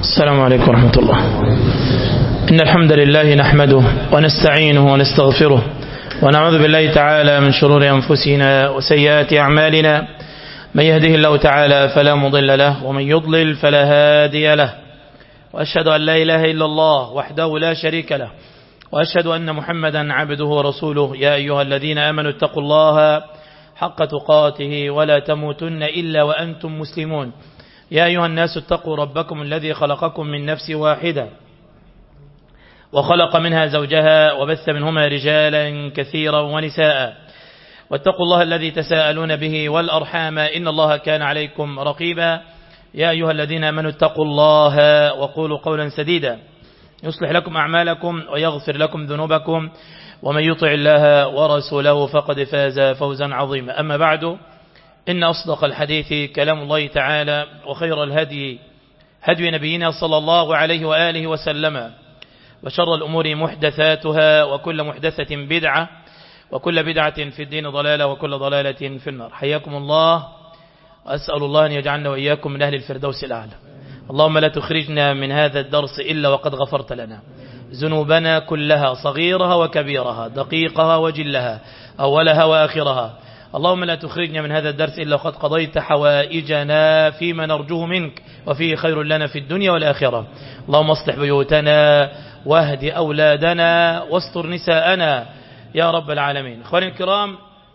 السلام عليكم ورحمة الله إن الحمد لله نحمده ونستعينه ونستغفره ونعوذ بالله تعالى من شرور أنفسنا وسيئات أعمالنا من يهده الله تعالى فلا مضل له ومن يضلل فلا هادي له وأشهد أن لا إله إلا الله وحده لا شريك له وأشهد أن محمدا عبده ورسوله يا أيها الذين آمنوا اتقوا الله حق تقاته ولا تموتن إلا وأنتم مسلمون يا أيها الناس اتقوا ربكم الذي خلقكم من نفس واحدة وخلق منها زوجها وبث منهما رجالا كثيرا ونساء واتقوا الله الذي تساءلون به والأرحام إن الله كان عليكم رقيبا يا أيها الذين آمنوا اتقوا الله وقولوا قولا سديدا يصلح لكم أعمالكم ويغفر لكم ذنوبكم ومن يطع الله ورسوله فقد فاز فوزا عظيما أما بعد إن أصدق الحديث كلام الله تعالى وخير الهدي هدي نبينا صلى الله عليه وآله وسلم وشر الأمور محدثاتها وكل محدثة بدعة وكل بدعة في الدين ضلالة وكل ضلالة في النار حياكم الله وأسأل الله أن يجعلنا وإياكم من أهل الفردوس الأعلى اللهم لا تخرجنا من هذا الدرس إلا وقد غفرت لنا ذنوبنا كلها صغيرها وكبيرها دقيقها وجلها أولها وآخرها اللهم لا تخرجنا من هذا الدرس إلا وقد قضيت حوائجنا فيما نرجوه منك وفيه خير لنا في الدنيا والآخرة اللهم اصلح بيوتنا واهد أولادنا واستر نساءنا يا رب العالمين اخواني الكرام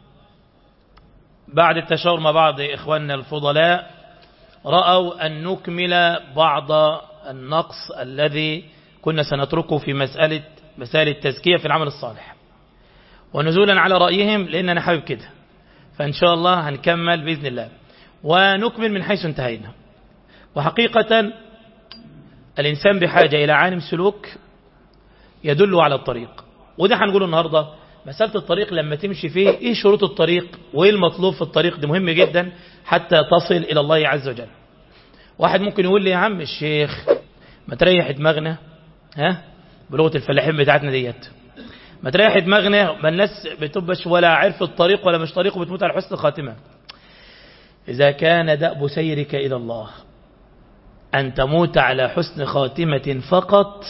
بعد التشاور مع بعض إخواننا الفضلاء رأوا أن نكمل بعض النقص الذي كنا سنتركه في مسألة مسائل التزكية في العمل الصالح ونزولا على رأيهم لأن أنا حابب كده فإن شاء الله هنكمل بإذن الله ونكمل من حيث انتهينا وحقيقة الإنسان بحاجة إلى عالم سلوك يدله على الطريق وده هنقوله النهاردة مسألة الطريق لما تمشي فيه إيه شروط الطريق وإيه المطلوب في الطريق ده مهم جدا حتى تصل إلى الله عز وجل واحد ممكن يقول لي يا عم الشيخ ما تريح دماغنا ها بلغة الفلاحين بتاعتنا ديت ما تريح دماغنا ما الناس بتبش ولا عرف الطريق ولا مش طريق وبتموت على حسن الخاتمة إذا كان دأب سيرك إلى الله أن تموت على حسن خاتمة فقط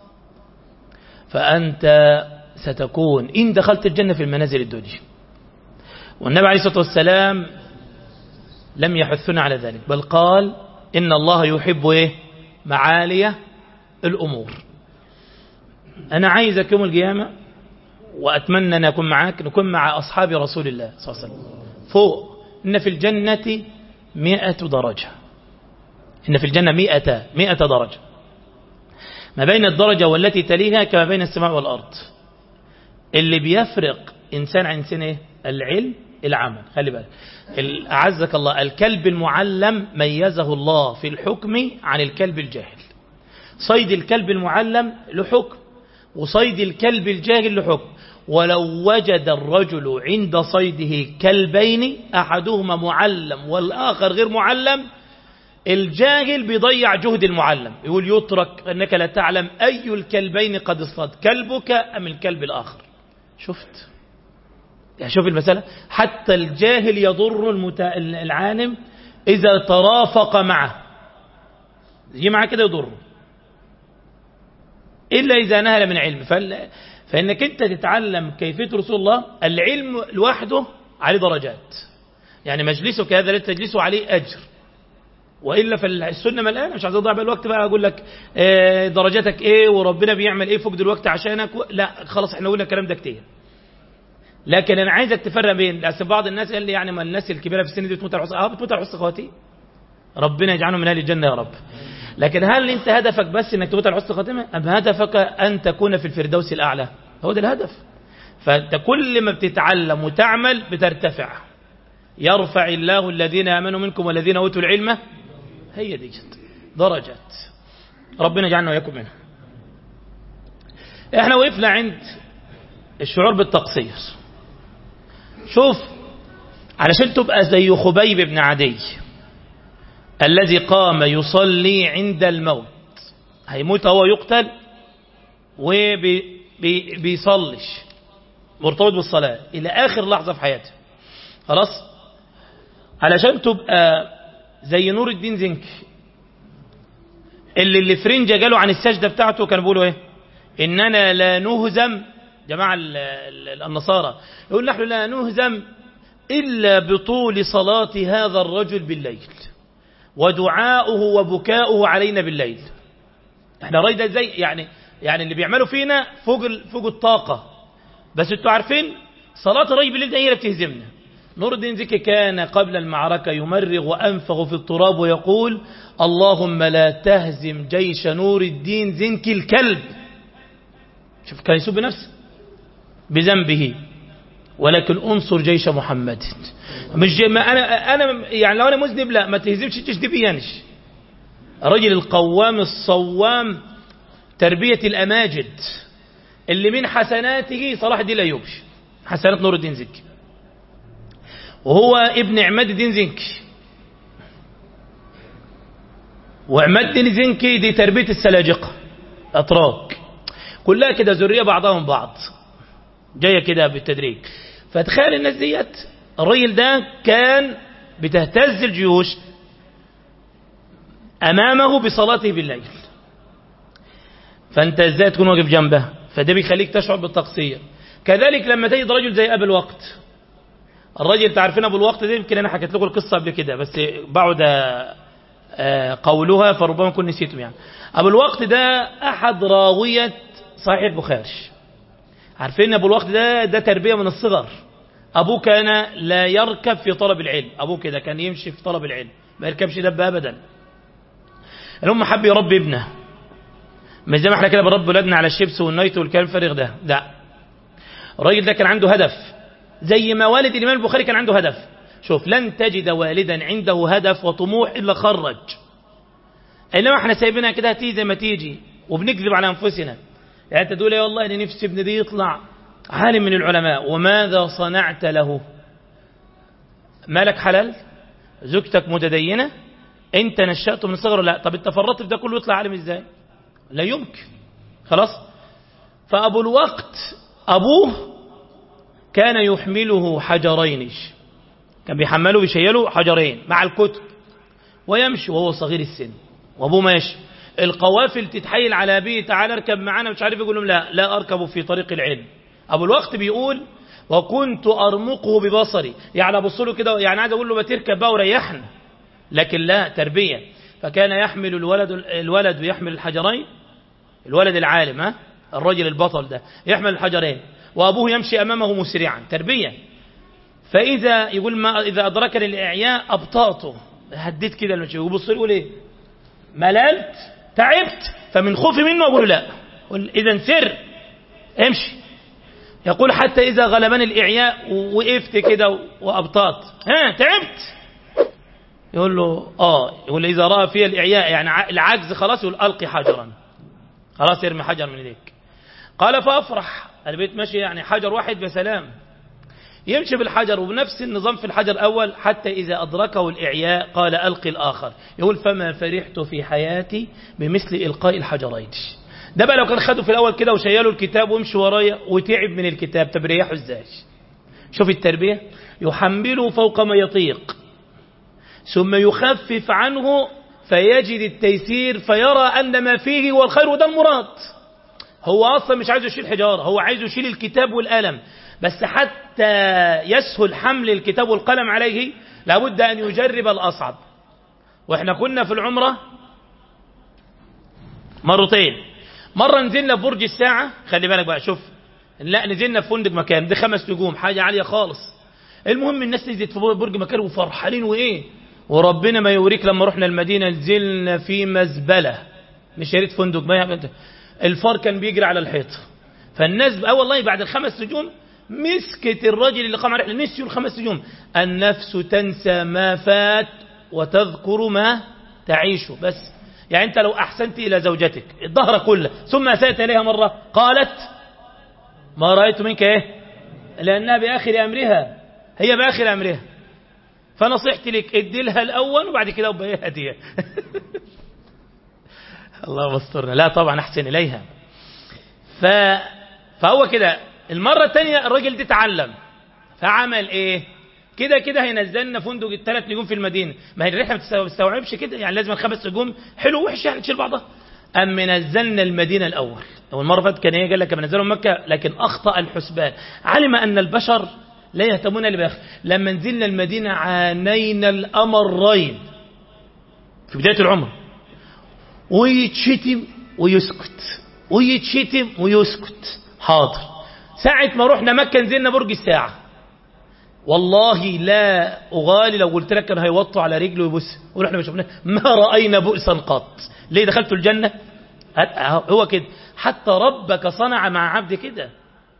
فأنت ستكون إن دخلت الجنة في المنازل الدنيا والنبي عليه الصلاة والسلام لم يحثنا على ذلك بل قال إن الله يحب إيه معالي الأمور أنا عايزك يوم القيامة وأتمنى أن أكون معاك نكون مع أصحاب رسول الله صلى الله عليه وسلم فوق إن في الجنة مئة درجة إن في الجنة مئة, مئة درجة ما بين الدرجة والتي تليها كما بين السماء والأرض اللي بيفرق إنسان عن إنسان إيه؟ العلم العمل خلي بالك أعزك الله الكلب المعلم ميزه الله في الحكم عن الكلب الجاهل صيد الكلب المعلم له حكم وصيد الكلب الجاهل له حكم ولو وجد الرجل عند صيده كلبين أحدهما معلم والآخر غير معلم الجاهل بيضيع جهد المعلم يقول يترك أنك لا تعلم أي الكلبين قد اصطاد كلبك أم الكلب الآخر شفت يعني شوف المسألة حتى الجاهل يضر المتا... العالم إذا ترافق معه يجي معه كده يضره إلا إذا نهل من علم فال... فإنك أنت تتعلم كيفية رسول الله العلم لوحده عليه درجات يعني مجلسك هذا الذي تجلسه عليه أجر وإلا في السنة ملآن مش عايز أضيع بقى الوقت بقى أقول لك إيه درجاتك إيه وربنا بيعمل إيه فوق دلوقتي عشانك و... لا خلاص إحنا قلنا الكلام ده كتير لكن أنا عايزك تفرق بين لأن بعض الناس قال لي يعني ما الناس الكبيرة في السن دي بتموت على الحصة أه بتموت على الحصة خواتي ربنا يجعلهم من أهل الجنة يا رب لكن هل أنت هدفك بس أنك تموت على حسن خاتمة أم هدفك أن تكون في الفردوس الأعلى هو ده الهدف فأنت كل ما بتتعلم وتعمل بترتفع يرفع الله الذين آمنوا منكم والذين أوتوا العلم هي دي جد درجات ربنا يجعلنا وياكم منها احنا وقفنا عند الشعور بالتقصير شوف علشان تبقى زي خبيب بن عدي الذي قام يصلي عند الموت هيموت هو يقتل وبيصلش مرتبط بالصلاة إلى آخر لحظة في حياته خلاص علشان تبقى زي نور الدين زنك اللي اللي فرنجة قالوا عن السجدة بتاعته كانوا بيقولوا ايه اننا لا نهزم جماعة ال- ال- النصارى يقول نحن لا نهزم إلا بطول صلاة هذا الرجل بالليل ودعاؤه وبكاؤه علينا بالليل احنا رايده ازاي يعني يعني اللي بيعملوا فينا فوق ال- فوق الطاقة بس انتوا عارفين صلاة الرجل بالليل دي هي اللي بتهزمنا نور الدين زكي كان قبل المعركة يمرغ وأنفغ في التراب ويقول اللهم لا تهزم جيش نور الدين زنكي الكلب شوف كان يسب نفسه بذنبه ولكن انصر جيش محمد مش جي ما انا انا يعني لو انا مذنب لا ما تهزمش الجيش دي بيانش الرجل القوام الصوام تربية الأماجد اللي من حسناته صلاح الدين الأيوبي حسنات نور الدين زكي وهو ابن عماد الدين زنكي وعماد الدين زنكي دي تربية السلاجقة أتراك كلها كده ذرية بعضهم بعض جاية كده بالتدريج فتخيل الناس ديت الراجل ده كان بتهتز الجيوش أمامه بصلاته بالليل فأنت ازاي تكون واقف جنبه فده بيخليك تشعر بالتقصير كذلك لما تجد رجل زي أبو الوقت الراجل تعرفين أبو الوقت ده يمكن أنا حكيت لكم القصة قبل كده بس بعد آه، قولها فربما كنت نسيتم يعني أبو الوقت ده أحد راوية صحيح البخاري عارفين أبو الوقت ده ده تربية من الصغر أبوه كان لا يركب في طلب العلم أبوه كده كان يمشي في طلب العلم ما يركبش دب أبدا الأم حب يربي ابنه مش زي ما احنا كده بنربي ولادنا على الشيبس والنايت والكلام الفارغ ده لا الراجل ده كان عنده هدف زي ما والد الإمام البخاري كان عنده هدف شوف لن تجد والدا عنده هدف وطموح إلا خرج إنما احنا سايبينها كده تيجي زي ما تيجي وبنكذب على أنفسنا يعني أنت تقول يا والله أنا نفسي ابني دي يطلع عالم من العلماء وماذا صنعت له مالك حلال زوجتك متدينة انت نشأته من صغره لا طب انت فرطت في ده كله يطلع عالم ازاي لا يمكن خلاص فأبو الوقت أبوه كان يحمله حجرين كان بيحمله بيشيله حجرين مع الكتب ويمشي وهو صغير السن وابوه ماشي القوافل تتحيل على أبيه تعالى اركب معانا مش عارف يقول لهم لا لا أركب في طريق العلم أبو الوقت بيقول وكنت أرمقه ببصري يعني أبص له كده يعني عايز أقول له ما تركب بقى وريحنا لكن لا تربية فكان يحمل الولد الولد ويحمل الحجرين الولد العالم ها الرجل البطل ده يحمل الحجرين وأبوه يمشي أمامه مسرعا تربية فإذا يقول ما إذا أدركني الإعياء أبطأته هديت كده المشي ويبص يقول إيه مللت تعبت فمن خوفي منه أقول لا إذا سر امشي يقول حتى إذا غلبني الإعياء ووقفت كده وأبطأت ها تعبت يقول له آه يقول إذا رأى فيها الإعياء يعني العجز خلاص يقول ألقي حجرا خلاص يرمي حجر من ايديك قال فأفرح البيت ماشي يعني حجر واحد بسلام يمشي بالحجر وبنفس النظام في الحجر الأول حتى إذا أدركه الإعياء قال ألقي الآخر يقول فما فرحت في حياتي بمثل إلقاء الحجرين ده بقى لو كان خده في الأول كده وشيله الكتاب ويمشي ورايا وتعب من الكتاب طب ريحه ازاي شوف التربية يحمله فوق ما يطيق ثم يخفف عنه فيجد التيسير فيرى أن ما فيه هو الخير وده المراد هو أصلا مش عايز يشيل حجارة هو عايز يشيل الكتاب والقلم بس حتى يسهل حمل الكتاب والقلم عليه لابد أن يجرب الأصعب وإحنا كنا في العمرة مرتين مرة نزلنا في برج الساعة خلي بالك بقى شوف لا نزلنا في فندق مكان ده خمس نجوم حاجة عالية خالص المهم الناس نزلت في برج مكان وفرحانين وإيه وربنا ما يوريك لما رحنا المدينة نزلنا في مزبلة مش يا ريت فندق ما الفار كان بيجري على الحيط فالناس اه والله بعد الخمس نجوم مسكت الرجل اللي قام على رحله نسيوا الخمس نجوم النفس تنسى ما فات وتذكر ما تعيش بس يعني انت لو احسنت الى زوجتك الظهر كله ثم اسأت اليها مرة قالت ما رأيت منك ايه لانها باخر امرها هي باخر امرها فنصيحتي لك ادي لها الاول وبعد كده ابقى ايه هديه الله استرنا لا طبعا احسن اليها ف... فهو كده المرة الثانية الراجل دي تعلم فعمل ايه كده كده هينزلنا فندق الثلاث نجوم في المدينه ما هي الرحله ما بتستوعبش كده يعني لازم الخمس نجوم حلو وحش يعني تشيل بعضها أم نزلنا المدينة الأول أول مرة فاتت كان إيه قال لك نزلوا مكة لكن أخطأ الحسبان علم أن البشر لا يهتمون لباخ لما نزلنا المدينة عانينا الأمرين في بداية العمر ويتشتم ويسكت ويتشتم ويسكت حاضر ساعة ما رحنا مكة نزلنا برج الساعة والله لا أغالي لو قلت لك كان هيوطوا على رجله ويبص ونحن ما شفناه ما رأينا بؤسا قط ليه دخلتوا الجنة هو كده حتى ربك صنع مع عبد كده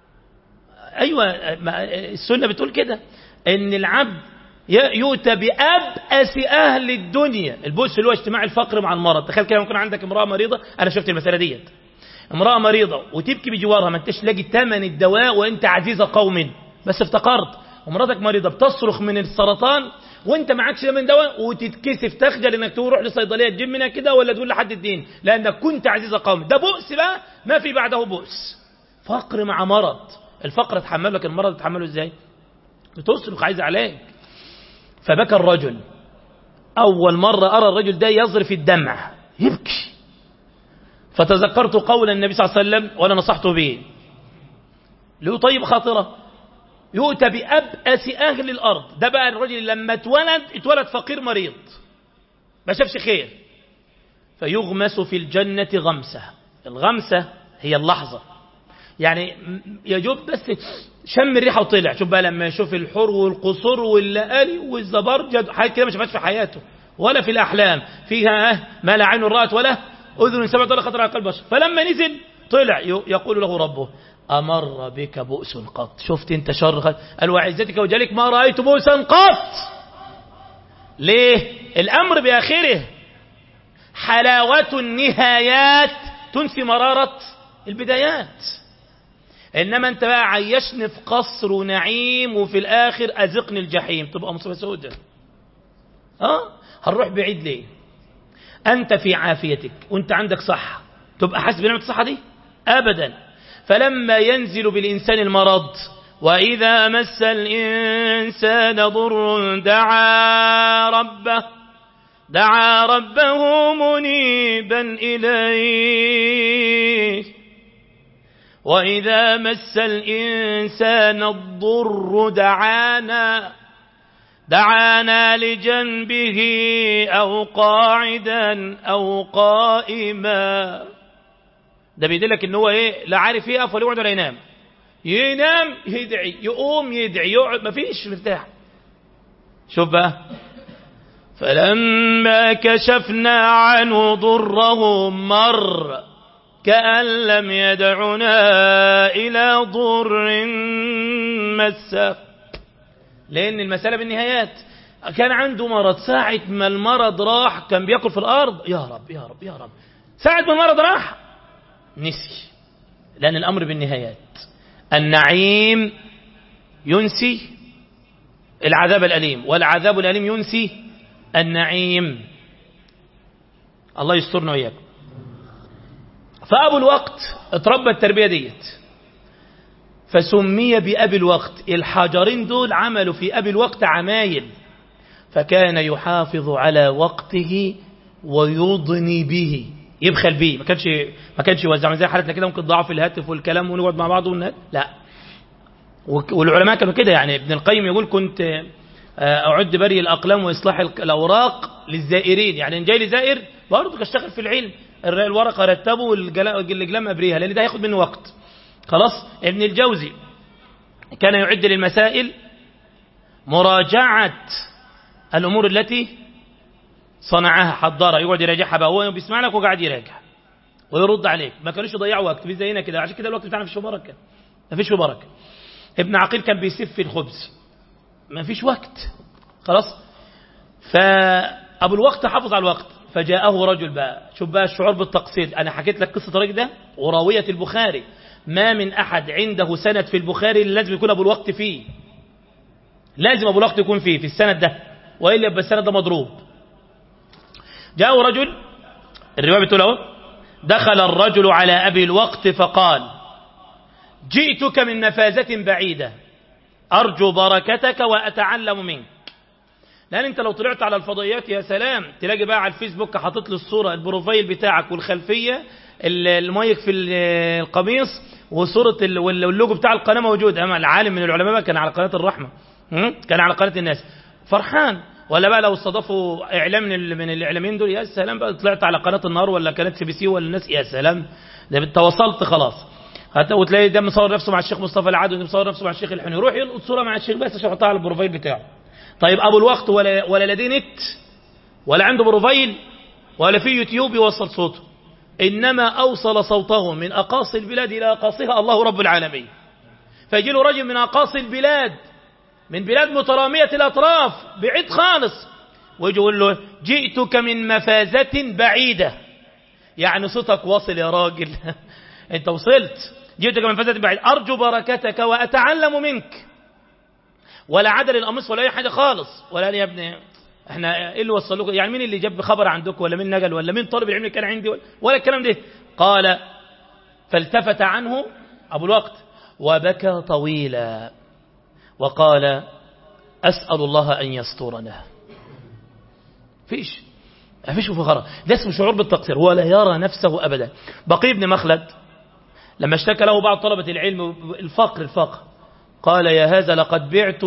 أيوة السنة بتقول كده ان العبد يؤتى بأبأس أهل الدنيا البؤس اللي هو اجتماع الفقر مع المرض تخيل كده ممكن عندك امرأة مريضة أنا شفت المسألة ديت امرأة مريضة وتبكي بجوارها ما انتش لاقي ثمن الدواء وانت عزيزة قوم بس افتقرت ومراتك مريضة بتصرخ من السرطان وانت معكش من دواء وتتكسف تخجل انك تروح لصيدليه تجيب منها كده ولا تقول لحد الدين لانك كنت عزيز قوم ده بؤس بقى ما في بعده بؤس فقر مع مرض الفقر تحمل لك المرض تحمله ازاي بتصرخ عايز علاج فبكى الرجل اول مره ارى الرجل ده يظرف الدمع يبكي فتذكرت قول النبي صلى الله عليه وسلم وانا نصحته به ليطيب خاطره يؤتى بأبأس أهل الأرض ده بقى الرجل لما اتولد اتولد فقير مريض ما شافش خير فيغمس في الجنة غمسة الغمسة هي اللحظة يعني يجوب بس شم الريحة وطلع شوف بقى لما يشوف الحر والقصور واللآلي والزبرجد حاجات كده ما شافهاش في حياته ولا في الأحلام فيها ما لا عين رأت ولا أذن سمعت ولا خطر على قلب بشر فلما نزل طلع يقول له ربه أمر بك بؤس قط شفت انت شر قط قال وعزتك وجلك ما رأيت بؤسا قط ليه الأمر بآخره حلاوة النهايات تنسي مرارة البدايات إنما أنت بقى عيشني في قصر ونعيم وفي الآخر أزقني الجحيم تبقى مصيبة سودة اه هنروح بعيد ليه أنت في عافيتك وأنت عندك صحة تبقى حاسب بنعمة الصحة دي أبدا فلما ينزل بالإنسان المرض وإذا مس الإنسان ضر دعا ربه دعا ربه منيبا إليه وإذا مس الإنسان الضر دعانا دعانا لجنبه أو قاعدا أو قائما ده بيدلك ان هو ايه لا عارف يقف ولا يقعد ولا ينام ينام يدعي يقوم يدعي يقعد مفيش مرتاح شوف بقى فلما كشفنا عنه ضره مر كأن لم يدعنا إلى ضر مسه لأن المسألة بالنهايات كان عنده مرض ساعة ما المرض راح كان بياكل في الأرض يا رب يا رب يا رب ساعة ما المرض راح نسي لأن الأمر بالنهايات النعيم ينسي العذاب الأليم والعذاب الأليم ينسي النعيم الله يسترنا وإياكم فأبو الوقت اتربى التربية ديت فسمي بأبي الوقت الحجرين دول عملوا في أبي الوقت عمايل فكان يحافظ على وقته ويضني به يبخل بيه ما كانش ما كانش يوزع زي حالتنا كده ممكن ضعف الهاتف والكلام ونقعد مع بعض ونهد. لا والعلماء كانوا كده يعني ابن القيم يقول كنت أعد بري الأقلام وإصلاح الأوراق للزائرين يعني إن جاي لي زائر برضه اشتغل في العلم الورقة رتبه والقلم أبريها لأن ده هياخد منه وقت خلاص ابن الجوزي كان يعد للمسائل مراجعة الأمور التي صنعها حضرها يقعد يراجعها بقى هو بيسمع لك وقاعد يراجع ويرد عليك ما كانوش يضيعوا وقت في زينا كده عشان كده الوقت بتاعنا مفيش بركه ما فيش بركه ابن عقيل كان بيسف الخبز ما فيش وقت خلاص فابو الوقت حافظ على الوقت فجاءه رجل بقى شوف بقى الشعور بالتقصير انا حكيت لك قصه الراجل ده وراويه البخاري ما من احد عنده سند في البخاري لازم يكون ابو الوقت فيه لازم ابو الوقت يكون فيه في السند ده والا يبقى السند ده مضروب جاءه رجل الرواية بتقول اهو دخل الرجل على أبي الوقت فقال جئتك من مفازة بعيدة أرجو بركتك وأتعلم منك لأن أنت لو طلعت على الفضائيات يا سلام تلاقي بقى على الفيسبوك حاطط لي الصورة البروفايل بتاعك والخلفية المايك في القميص وصورة واللوجو بتاع القناة موجود أما العالم من العلماء بقى كان على قناة الرحمة كان على قناة الناس فرحان ولا بقى لو استضافوا إعلام من, من الإعلاميين دول يا سلام بقى طلعت على قناة النهار ولا قناة سي بي سي ولا الناس يا سلام ده تواصلت خلاص حتى وتلاقي ده مصور نفسه مع الشيخ مصطفى العدو ده مصور نفسه مع الشيخ الحني يروح يلقط صورة مع الشيخ بس عشان يحطها على البروفايل بتاعه طيب أبو الوقت ولا ولا لديه نت ولا عنده بروفايل ولا في يوتيوب يوصل صوته إنما أوصل صوته من أقاصي البلاد إلى أقاصيها الله رب العالمين فيجي له رجل من أقاصي البلاد من بلاد مترامية الأطراف بعيد خالص ويجي يقول له جئتك من مفازة بعيدة يعني صوتك واصل يا راجل انت وصلت جئتك من مفازة بعيدة أرجو بركتك وأتعلم منك ولا عدل القميص ولا أي حاجة خالص ولا يا ابني احنا ايه اللي وصلوكم يعني مين اللي جاب خبر عندكم ولا مين نقل ولا مين طالب العلم اللي كان عندي ولا, ولا الكلام ده قال فالتفت عنه أبو الوقت وبكى طويلا وقال أسأل الله أن يسترنا فيش فيش مفخرة ده اسمه شعور بالتقصير ولا يرى نفسه أبدا بقي ابن مخلد لما اشتكى له بعض طلبة العلم الفقر الفقر قال يا هذا لقد بعت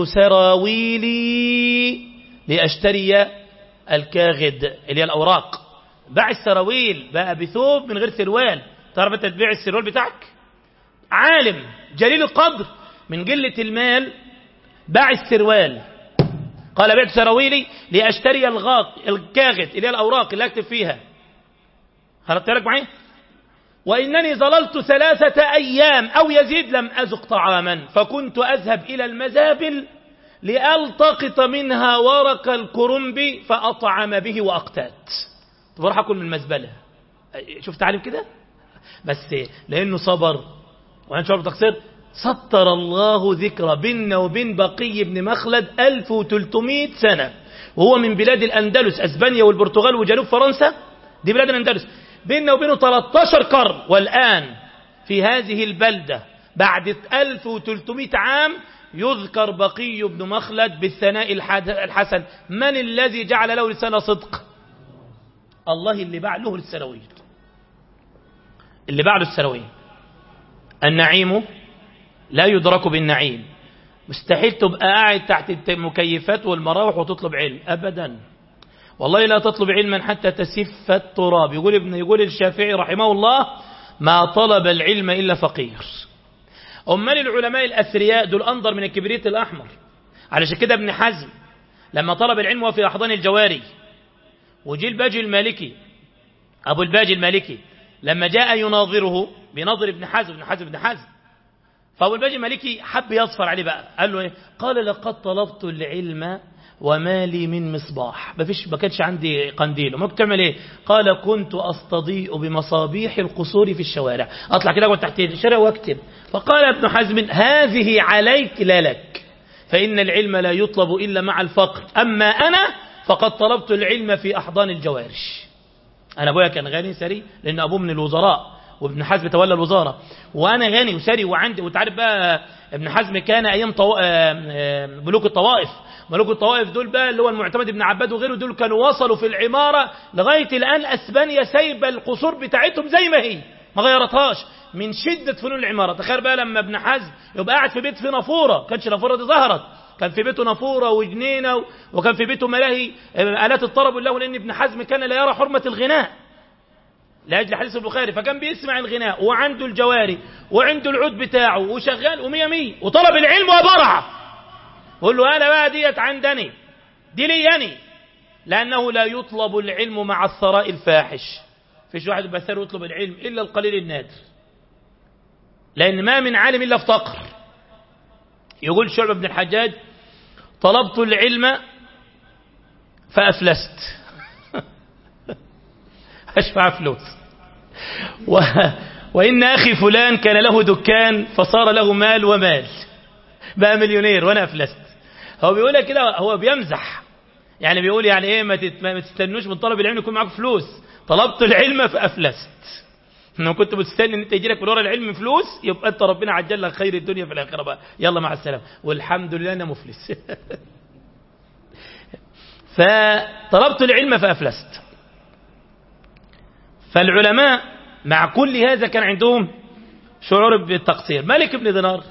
سراويلي لأشتري الكاغد اللي هي الأوراق باع السراويل بقى بثوب من غير سروال تعرف انت تبيع السروال بتاعك عالم جليل القدر من قلة المال باع السروال قال بعت سراويلي لأشتري الغاق الكاغد اللي هي الأوراق اللي أكتب فيها خلطت لك معي وإنني ظللت ثلاثة أيام أو يزيد لم أزق طعاما فكنت أذهب إلى المزابل لألتقط منها ورق الكرنب فأطعم به وأقتات بروح أكل من المزبلة شفت تعلم كده بس لأنه صبر وأنا شعور بتقصير سطر الله ذكر بيننا وبين بقي بن مخلد 1300 سنة وهو من بلاد الأندلس أسبانيا والبرتغال وجنوب فرنسا دي بلاد الأندلس بيننا وبينه 13 قرن والآن في هذه البلدة بعد 1300 عام يذكر بقي بن مخلد بالثناء الحسن من الذي جعل له لسان صدق الله اللي باع له السراويل اللي باع له السراويل النعيم لا يدرك بالنعيم مستحيل تبقى قاعد تحت المكيفات والمراوح وتطلب علم أبدا والله لا تطلب علما حتى تسف التراب يقول ابن يقول الشافعي رحمه الله ما طلب العلم إلا فقير أمال العلماء الأثرياء دول أنظر من الكبريت الأحمر علشان كده ابن حزم لما طلب العلم وفي أحضان الجواري وجي الباجي المالكي أبو الباجي المالكي لما جاء يناظره بنظر ابن حزم ابن حزم ابن حزم فأبو الباجي المالكي حب يصفر عليه بقى قال له ايه قال لقد طلبت العلم وما لي من مصباح ما فيش ما كانش عندي قنديل وما كنت تعمل ايه قال كنت استضيء بمصابيح القصور في الشوارع اطلع كده تحت الشارع واكتب فقال ابن حزم هذه عليك لا لك فإن العلم لا يطلب إلا مع الفقر أما أنا فقد طلبت العلم في أحضان الجوارش أنا أبويا كان غني سري لأن أبوه من الوزراء وابن حزم تولى الوزارة وأنا غني وسري وعندي وتعرف بقى ابن حزم كان أيام طو... ملوك الطوائف ملوك الطوائف دول بقى اللي هو المعتمد ابن عباد وغيره دول كانوا وصلوا في العمارة لغاية الآن أسبانيا سايبة القصور بتاعتهم زي ما هي ما غيرتهاش من شدة فنون العمارة تخيل بقى لما ابن حزم يبقى قاعد في بيت في نافورة كانش نافورة دي ظهرت كان في بيته نافورة وجنينة وكان في بيته ملاهي آلات الطرب والله لأن ابن حزم كان لا يرى حرمة الغناء لأجل حديث البخاري فكان بيسمع الغناء وعنده الجواري وعنده العود بتاعه وشغال ومية مية وطلب العلم وبرع قول له أنا بقى ديت عندني دي ليني لأنه لا يطلب العلم مع الثراء الفاحش فيش واحد بثر يطلب العلم إلا القليل النادر لأن ما من عالم إلا افتقر يقول شعب بن الحجاج طلبت العلم فأفلست أشفع فلوس و... وإن أخي فلان كان له دكان فصار له مال ومال بقى مليونير وأنا أفلست هو بيقول كده هو بيمزح يعني بيقول يعني إيه ما, تت... ما تستنوش من طلب العلم يكون معاك فلوس طلبت العلم فأفلست لو كنت مستني ان انت يجي لك من ورا العلم فلوس يبقى انت ربنا عجل لك خير الدنيا في الاخره بقى يلا مع السلامه والحمد لله انا مفلس فطلبت العلم فافلست فالعلماء مع كل هذا كان عندهم شعور بالتقصير ملك بن دينار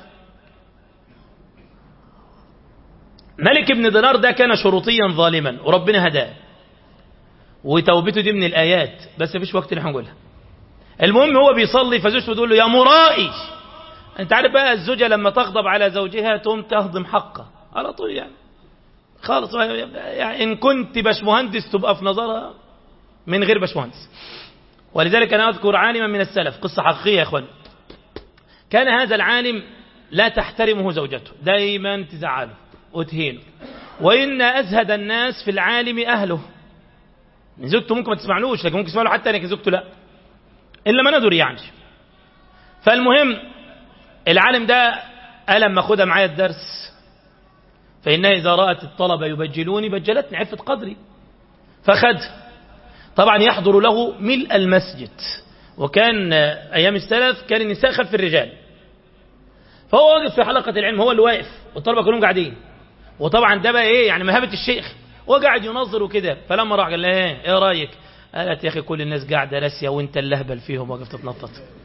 ملك بن دينار ده كان شروطيا ظالما وربنا هداه وتوبته دي من الآيات بس مفيش وقت نحن نقولها المهم هو بيصلي فزوجته تقول له يا مرائي انت عارف بقى الزوجة لما تغضب على زوجها تقوم تهضم حقه على طول يعني خالص يعني ان كنت باشمهندس تبقى في نظرها من غير باشمهندس ولذلك انا اذكر عالما من السلف قصة حقيقية يا اخوان كان هذا العالم لا تحترمه زوجته دايما تزعله وتهينه وإن أزهد الناس في العالم أهله زوجته ممكن ما تسمعلوش لكن ممكن تسمع له حتى لكن زوجته لا إلا ما ندر يعني فالمهم العالم ده قال لما خدها معايا الدرس فإنها إذا رأت الطلبة يبجلوني بجلتني عفت قدري فخد طبعا يحضر له ملء المسجد وكان أيام السلف كان النساء خلف الرجال فهو واقف في حلقة العلم هو اللي واقف والطلبة كلهم قاعدين وطبعا ده بقى ايه يعني مهابة الشيخ وقاعد ينظر وكده فلما راح قال لها ايه ايه رايك قالت يا اخي كل الناس قاعده راسيه وانت اللهبل فيهم وقفت تتنطط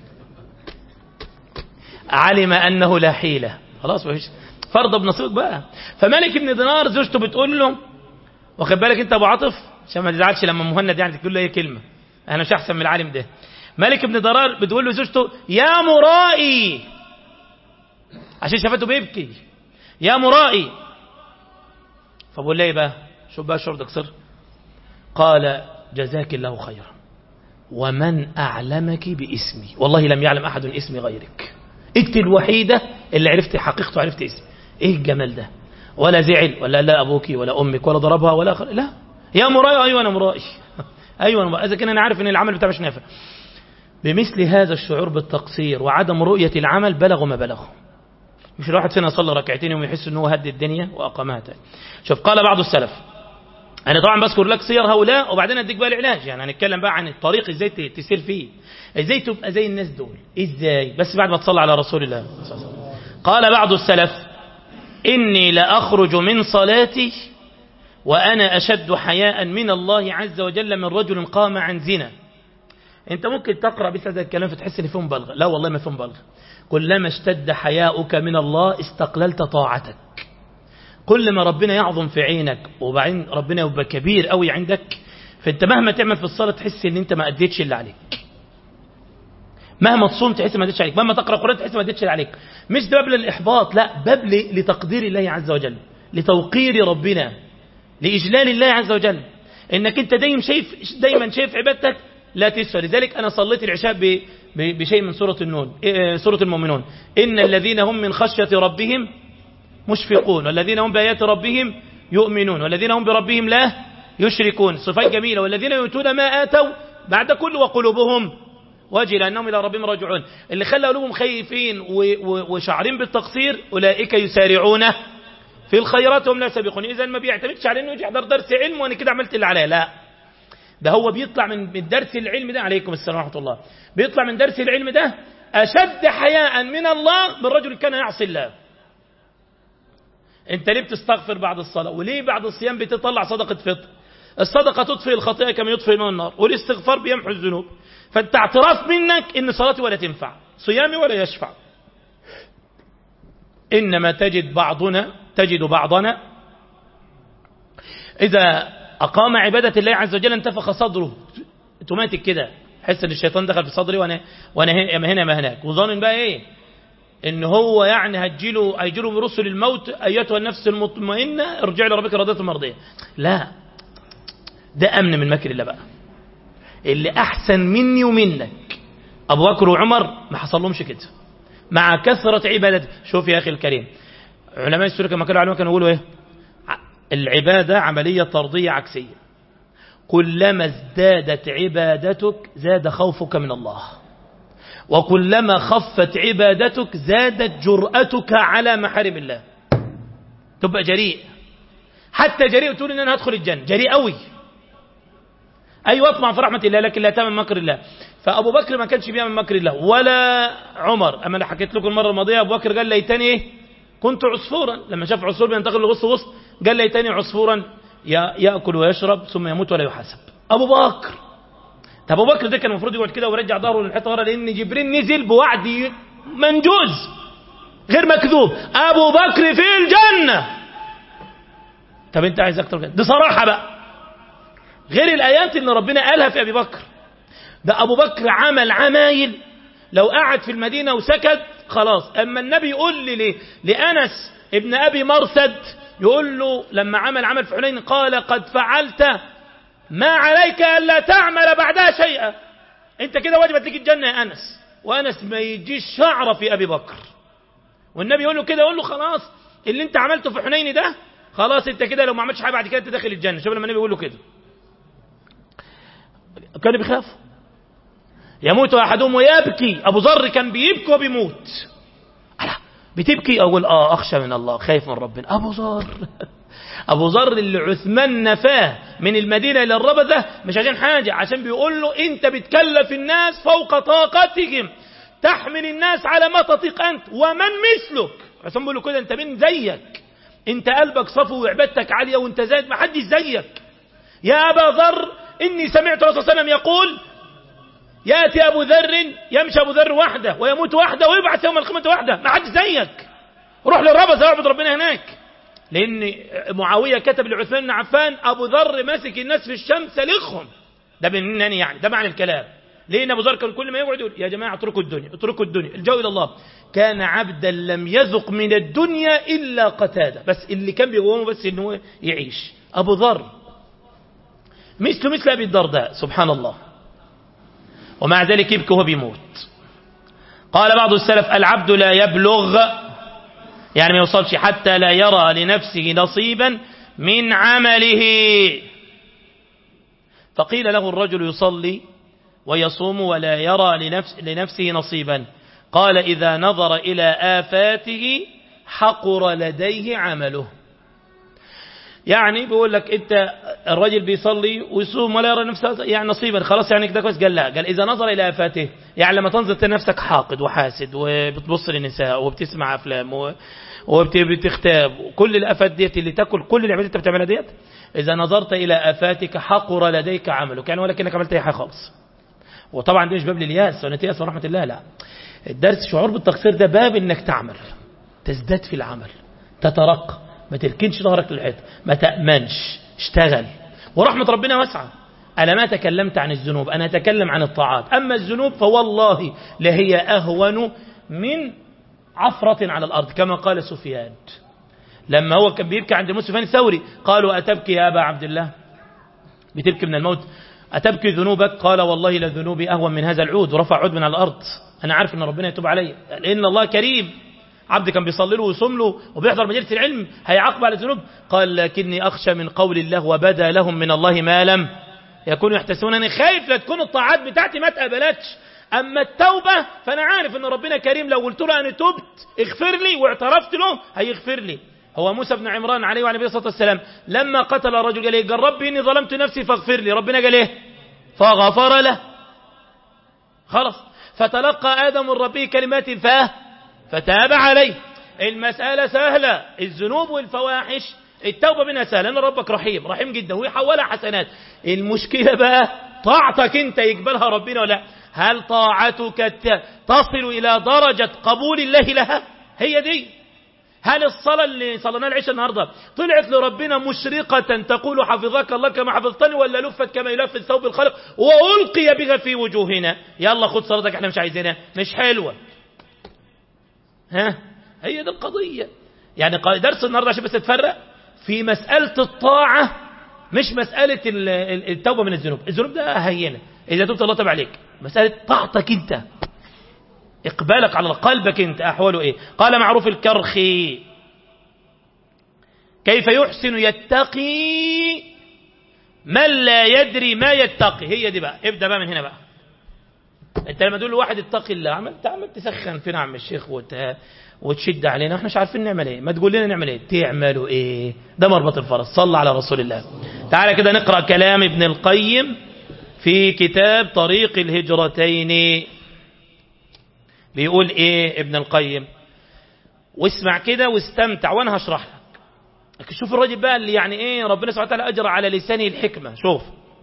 علم انه لا حيله خلاص مفيش فرض بنصيبك بقى فملك ابن دينار زوجته بتقول له واخد بالك انت ابو عاطف عشان ما تزعلش لما مهند يعني تقول له اي كلمه انا مش احسن من العالم ده ملك ابن دينار بتقول له زوجته يا مرائي عشان شافته بيبكي يا مرائي فبقول لي بقى شو بقى شرطك سر قال جزاك الله خيرا ومن أعلمك باسمي والله لم يعلم أحد اسمي غيرك انت الوحيدة اللي عرفت حقيقته عرفت اسمي ايه الجمال ده ولا زعل ولا لا أبوك ولا أمك ولا ضربها ولا أخر لا يا مرائي أيوة أنا مرائي أيوة أنا مرائي إذا كان أنا عارف أن العمل بتاع مش نافع بمثل هذا الشعور بالتقصير وعدم رؤية العمل بلغوا ما بلغوا مش الواحد فينا صلى ركعتين يوم يحس ان هو هدي الدنيا واقامها تاني شوف قال بعض السلف انا طبعا بذكر لك سير هؤلاء وبعدين اديك بقى العلاج يعني هنتكلم بقى عن الطريق ازاي تسير فيه ازاي تبقى زي الناس دول ازاي بس بعد ما تصلي على رسول الله قال بعض السلف اني لاخرج من صلاتي وانا اشد حياء من الله عز وجل من رجل قام عن زنا انت ممكن تقرا بس هذا الكلام فتحس ان فيه مبالغه لا والله ما فيه مبالغه كلما اشتد حياؤك من الله استقللت طاعتك كل ما ربنا يعظم في عينك وبعدين ربنا يبقى كبير قوي عندك فانت مهما تعمل في الصلاة تحس ان انت ما اديتش اللي عليك مهما تصوم تحس ما اديتش عليك مهما تقرأ قرآن تحس ما اديتش اللي عليك مش باب للإحباط لا باب لتقدير الله عز وجل لتوقير ربنا لإجلال الله عز وجل انك انت دايما شايف دايما شايف عبادتك لا تسوى لذلك انا صليت العشاء ب بشيء من سورة النون سورة المؤمنون إن الذين هم من خشية ربهم مشفقون والذين هم بآيات ربهم يؤمنون والذين هم بربهم لا يشركون صفات جميلة والذين يؤتون ما آتوا بعد كل وقلوبهم وجل أنهم إلى ربهم راجعون اللي خلى قلوبهم خايفين وشعرين بالتقصير أولئك يسارعون في الخيرات هم لا سابقون إذا ما بيعتمدش على أنه يجي يحضر درس علم وأنا كده عملت اللي عليه لا ده هو بيطلع من درس العلم ده عليكم السلام ورحمة الله بيطلع من درس العلم ده أشد حياء من الله من رجل كان يعصي الله انت ليه بتستغفر بعد الصلاة وليه بعد الصيام بتطلع صدقة فطر الصدقة تطفئ الخطيئة كما يطفئ الماء النار والاستغفار بيمحو الذنوب فانت اعتراف منك ان صلاتي ولا تنفع صيامي ولا يشفع إنما تجد بعضنا تجد بعضنا إذا أقام عبادة الله عز وجل انتفخ صدره اوتوماتيك كده حس ان الشيطان دخل في صدري وانا وانا هنا هنا ما هناك وظن بقى ايه ان هو يعني هتجيله هيجيله برسل الموت ايتها النفس المطمئنه ارجع لربك راضيه مرضيه لا ده امن من مكر الله بقى اللي احسن مني ومنك ابو بكر وعمر ما حصل لهمش كده مع كثره عبادته شوف يا اخي الكريم علماء السلوك لما كانوا علماء كانوا يقولوا ايه العباده عمليه طرديه عكسيه كلما ازدادت عبادتك زاد خوفك من الله وكلما خفت عبادتك زادت جرأتك على محارم الله تبقى جريء حتى جريء تقول ان انا هدخل الجنة جريء قوي أيوة اطمع في رحمة الله لكن لا تامن مكر الله فأبو بكر ما كانش بيعمل مكر الله ولا عمر أما أنا حكيت لكم المرة الماضية أبو بكر قال ليتني إيه كنت عصفورا لما شاف عصفور بينتقل لغص وسط قال ليتني عصفورا يأكل ويشرب ثم يموت ولا يحاسب أبو بكر طب أبو بكر ده كان المفروض يقعد كده ويرجع ظهره للحيطة ورا لأن جبريل نزل بوعد منجوز غير مكذوب أبو بكر في الجنة طب أنت عايز أكتر كده دي صراحة بقى غير الآيات اللي ربنا قالها في أبي بكر ده أبو بكر عمل عمايل لو قعد في المدينة وسكت خلاص أما النبي يقول لي لأنس ابن أبي مرثد يقول له لما عمل عمل في حنين قال قد فعلت ما عليك ألا تعمل بعدها شيئا انت كده واجبت لك الجنة يا أنس وأنس ما يجيش شعره في أبي بكر والنبي يقول له كده يقول له خلاص اللي انت عملته في حنين ده خلاص انت كده لو ما عملتش حاجه بعد كده انت داخل الجنه شوف لما النبي يقول له كده كان بيخاف يموت احدهم ويبكي ابو ذر كان بيبكي وبيموت بتبكي اقول اه اخشى من الله خايف من ربنا ابو ذر ابو ذر اللي عثمان نفاه من المدينه الى الربذه مش عشان حاجه عشان بيقول له انت بتكلف الناس فوق طاقتهم تحمل الناس على ما تطيق انت ومن مثلك عشان بيقول له كده انت مين زيك انت قلبك صفو وعبادتك عاليه وانت زايد ما حدش زيك يا ابا ذر اني سمعت الرسول صلى الله عليه وسلم يقول ياتي ابو ذر يمشي ابو ذر وحده ويموت وحده ويبعث يوم القيامه وحده ما حدش زيك روح للربذ اعبد ربنا هناك لان معاويه كتب لعثمان بن عفان ابو ذر ماسك الناس في الشمس سلخهم ده منني يعني ده معنى الكلام لان ابو ذر كان كل ما يقعد يقول يا جماعه اتركوا الدنيا اتركوا الدنيا الجو الى الله كان عبدا لم يذق من الدنيا الا قتاده بس اللي كان بيقومه بس ان هو يعيش ابو ذر مثل مثل ابي الدرداء سبحان الله ومع ذلك يبكي وهو بيموت قال بعض السلف العبد لا يبلغ يعني ما يوصلش حتى لا يرى لنفسه نصيبا من عمله فقيل له الرجل يصلي ويصوم ولا يرى لنفس لنفسه نصيبا قال إذا نظر إلى آفاته حقر لديه عمله يعني بيقول لك انت الرجل بيصلي ويصوم ولا يرى نفسه يعني نصيبا خلاص يعني كده كويس قال لا قال اذا نظر الى افاته يعني لما تنظر لنفسك حاقد وحاسد وبتبص للنساء وبتسمع افلام وبتختاب وكل الافات ديت اللي تاكل كل العبادات انت بتعملها ديت اذا نظرت الى افاتك حقر لديك عملك يعني ولكنك عملت اي حاجه خالص وطبعا ده مش باب للياس ولا ياس ورحمه الله لا الدرس شعور بالتقصير ده باب انك تعمل تزداد في العمل تترقى ما تركنش ظهرك للحيط ما تأمنش اشتغل ورحمة ربنا واسعة أنا ما تكلمت عن الذنوب أنا أتكلم عن الطاعات أما الذنوب فوالله لهي أهون من عفرة على الأرض كما قال سفيان لما هو كان بيبكي عند سفيان الثوري قالوا أتبكي يا أبا عبد الله بتبكي من الموت أتبكي ذنوبك قال والله لذنوبي أهون من هذا العود ورفع عود من على الأرض أنا عارف أن ربنا يتوب علي لأن الله كريم عبد كان بيصلي له ويصوم له وبيحضر مجلس العلم هيعاقب على الذنوب قال لكني أخشى من قول الله وبدا لهم من الله ما لم يكونوا يحتسبون أنا خايف لا تكون الطاعات بتاعتي ما اتقبلتش أما التوبة فأنا عارف أن ربنا كريم لو قلت له أنا تبت اغفر لي واعترفت له هيغفر لي هو موسى بن عمران عليه وعلى الصلاة والسلام لما قتل الرجل قال ايه قال ربي إني ظلمت نفسي فاغفر لي ربنا قال ايه فغفر له خلاص فتلقى آدم من ربه كلمات فاه فتاب عليه المسألة سهلة الذنوب والفواحش التوبة منها سهلة لأن ربك رحيم رحيم جدا ويحولها حسنات المشكلة بقى طاعتك انت يقبلها ربنا ولا هل طاعتك تصل إلى درجة قبول الله لها هي دي هل الصلاة اللي صليناها العشاء النهاردة طلعت لربنا مشرقة تقول حفظك الله كما حفظتني ولا لفت كما يلف الثوب الخلق وألقي بها في وجوهنا يلا خد صلاتك احنا مش عايزينها مش حلوة ها هي دي القضية يعني درس النهاردة عشان بس تفرق في مسألة الطاعة مش مسألة التوبة من الذنوب الذنوب ده هينة إذا تبت الله تبع عليك مسألة طاعتك انت إقبالك على قلبك انت أحواله إيه قال معروف الكرخي كيف يحسن يتقي من لا يدري ما يتقي هي دي بقى ابدأ بقى من هنا بقى انت لما تقول لواحد اتقي الله عمل تعمل تسخن فينا عم الشيخ وت... وتشد علينا احنا مش عارفين نعمل ايه ما تقول لنا نعمل ايه تعملوا ايه ده مربط الفرس صلى على رسول الله تعالى كده نقرأ كلام ابن القيم في كتاب طريق الهجرتين بيقول ايه ابن القيم واسمع كده واستمتع وانا هشرح لك شوف الراجل بقى اللي يعني ايه ربنا سبحانه وتعالى اجرى على لسانه الحكمة شوف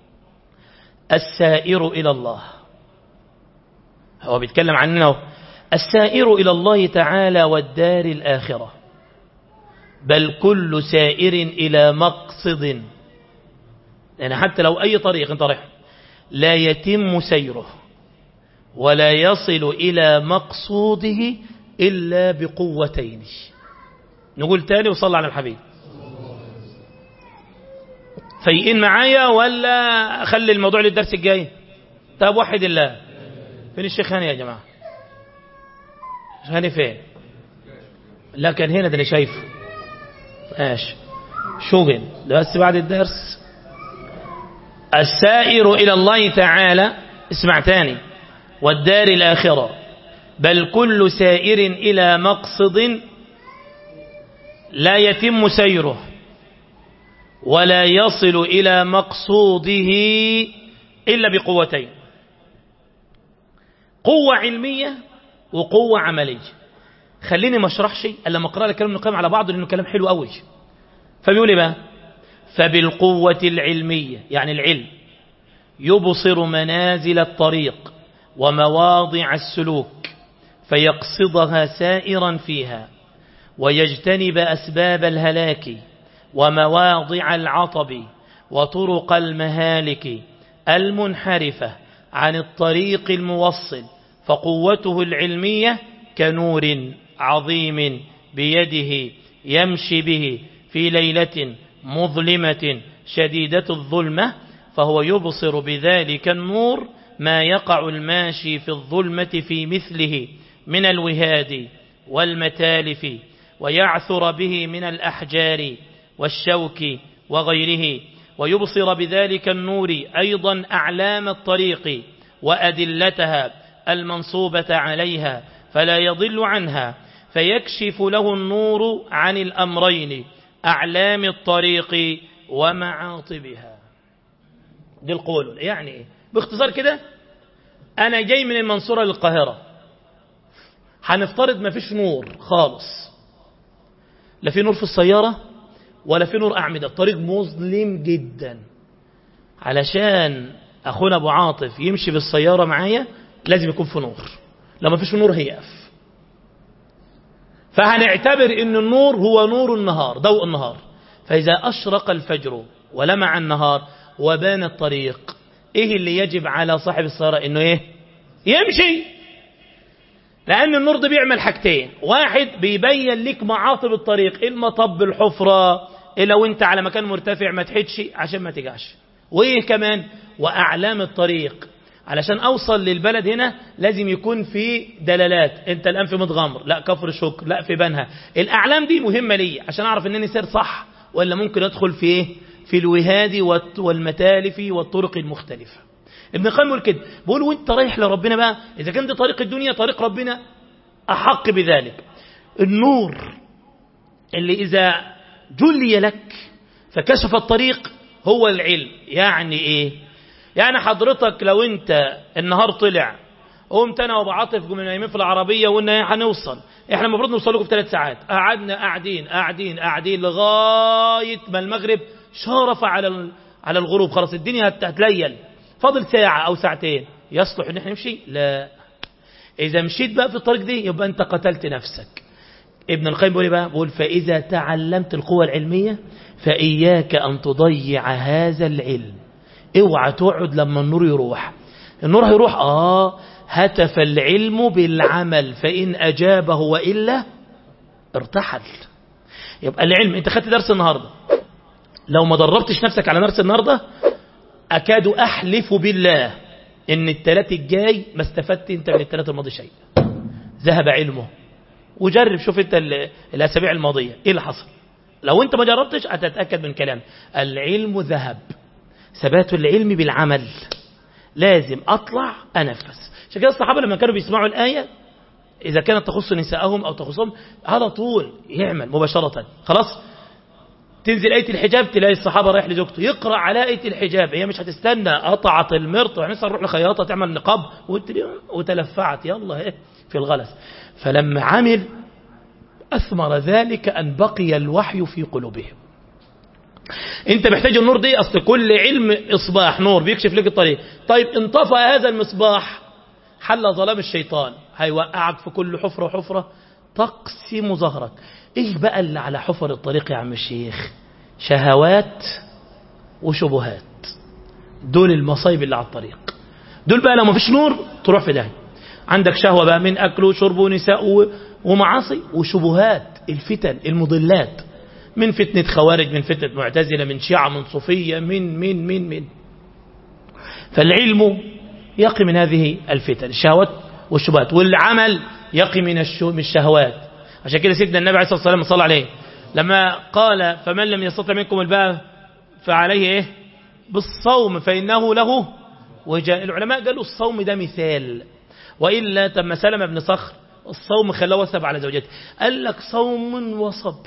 السائر الى الله هو بيتكلم عنه السائر الى الله تعالى والدار الاخره بل كل سائر إلى مقصد يعني حتى لو أي طريق انت رايح لا يتم سيره ولا يصل إلى مقصوده إلا بقوتين نقول تاني وصلى على الحبيب فايقين معايا ولا أخلي الموضوع للدرس الجاي طب وحد الله فين الشيخ هاني يا جماعة الشيخ هاني فين لا كان هنا ده انا شايفه ماشي شغل ده بس بعد الدرس السائر إلى الله تعالى اسمع تاني والدار الآخرة بل كل سائر إلى مقصد لا يتم سيره ولا يصل إلى مقصوده إلا بقوتين قوة علمية وقوة عملية خليني ما اشرحش الا لما اقرا لك كلام القيم على بعضه لانه كلام حلو قوي فبيقول ايه بقى فبالقوة العلمية يعني العلم يبصر منازل الطريق ومواضع السلوك فيقصدها سائرا فيها ويجتنب أسباب الهلاك ومواضع العطب وطرق المهالك المنحرفة عن الطريق الموصل فقوته العلمية كنور عظيم بيده يمشي به في ليلة مظلمة شديدة الظلمة فهو يبصر بذلك النور ما يقع الماشي في الظلمة في مثله من الوهاد والمتالف ويعثر به من الأحجار والشوك وغيره ويبصر بذلك النور أيضا أعلام الطريق وأدلتها المنصوبة عليها فلا يضل عنها فيكشف له النور عن الأمرين أعلام الطريق ومعاطبها دي القول يعني إيه؟ باختصار كده أنا جاي من المنصورة للقاهرة هنفترض ما فيش نور خالص لا في نور في السيارة ولا في نور أعمدة الطريق مظلم جدا علشان أخونا أبو عاطف يمشي بالسيارة معايا لازم يكون في نور لو ما فيش نور هيقف فهنعتبر ان النور هو نور النهار ضوء النهار فإذا أشرق الفجر ولمع النهار وبان الطريق ايه اللي يجب على صاحب السيارة انه ايه يمشي لأن النور ده بيعمل حاجتين واحد بيبين لك معاطب الطريق المطب الحفرة إيه لو انت على مكان مرتفع ما تحدش عشان ما تجعش وايه كمان وأعلام الطريق علشان أوصل للبلد هنا لازم يكون في دلالات انت الآن في متغمر لا كفر شكر لا في بنها الأعلام دي مهمة لي عشان أعرف أنني سير صح ولا ممكن أدخل في ايه في الوهاد والمتالف والطرق المختلفة ابن القيم بيقول كده بيقول وانت رايح لربنا بقى إذا كان دي طريق الدنيا طريق ربنا أحق بذلك النور اللي إذا جلي لك فكشف الطريق هو العلم يعني إيه يعني حضرتك لو انت النهار طلع قمت انا وابو عاطف قمنا نايمين في العربيه وقلنا هنوصل احنا المفروض نوصل لكم في ثلاث ساعات قعدنا قاعدين قاعدين قاعدين لغايه ما المغرب شارف على على الغروب خلاص الدنيا هتليل فاضل ساعه او ساعتين يصلح ان احنا نمشي لا اذا مشيت بقى في الطريق دي يبقى انت قتلت نفسك ابن القيم بيقول بقى بيقول فاذا تعلمت القوه العلميه فاياك ان تضيع هذا العلم اوعى تقعد لما النور يروح النور هيروح اه هتف العلم بالعمل فإن أجابه وإلا ارتحل يبقى العلم انت خدت درس النهاردة لو ما دربتش نفسك على درس النهاردة أكاد أحلف بالله ان التلات الجاي ما استفدت انت من التلات الماضي شيء ذهب علمه وجرب شوف انت الأسابيع الماضية ايه اللي حصل لو انت ما جربتش هتتأكد من كلام العلم ذهب ثبات العلم بالعمل لازم أطلع أنفس عشان كده الصحابة لما كانوا بيسمعوا الآية إذا كانت تخص نساءهم أو تخصهم على طول يعمل مباشرة خلاص تنزل آية الحجاب تلاقي الصحابة رايح لزوجته يقرأ على آية الحجاب هي مش هتستنى قطعت المرط ونسى نروح لخياطة تعمل نقاب وتلفعت يلا ايه في الغلس فلما عمل أثمر ذلك أن بقي الوحي في قلوبهم انت محتاج النور دي اصل كل علم اصباح نور بيكشف لك الطريق طيب انطفأ هذا المصباح حل ظلام الشيطان هيوقعك في كل حفرة وحفرة تقسم ظهرك ايه بقى اللي على حفر الطريق يا عم الشيخ شهوات وشبهات دول المصايب اللي على الطريق دول بقى لو ما فيش نور تروح في داهيه عندك شهوة بقى من أكل وشرب ونساء ومعاصي وشبهات الفتن المضلات من فتنة خوارج من فتنة معتزلة من شيعة من صوفية من من من من فالعلم يقي من هذه الفتن الشهوات والشبهات والعمل يقي من الشهوات عشان كده سيدنا النبي عليه الصلاة والسلام صلى عليه لما قال فمن لم يستطع منكم الباء فعليه ايه بالصوم فإنه له وجاء العلماء قالوا الصوم ده مثال وإلا تم سلم بن صخر الصوم خلاه وثب على زوجته قال لك صوم وصبر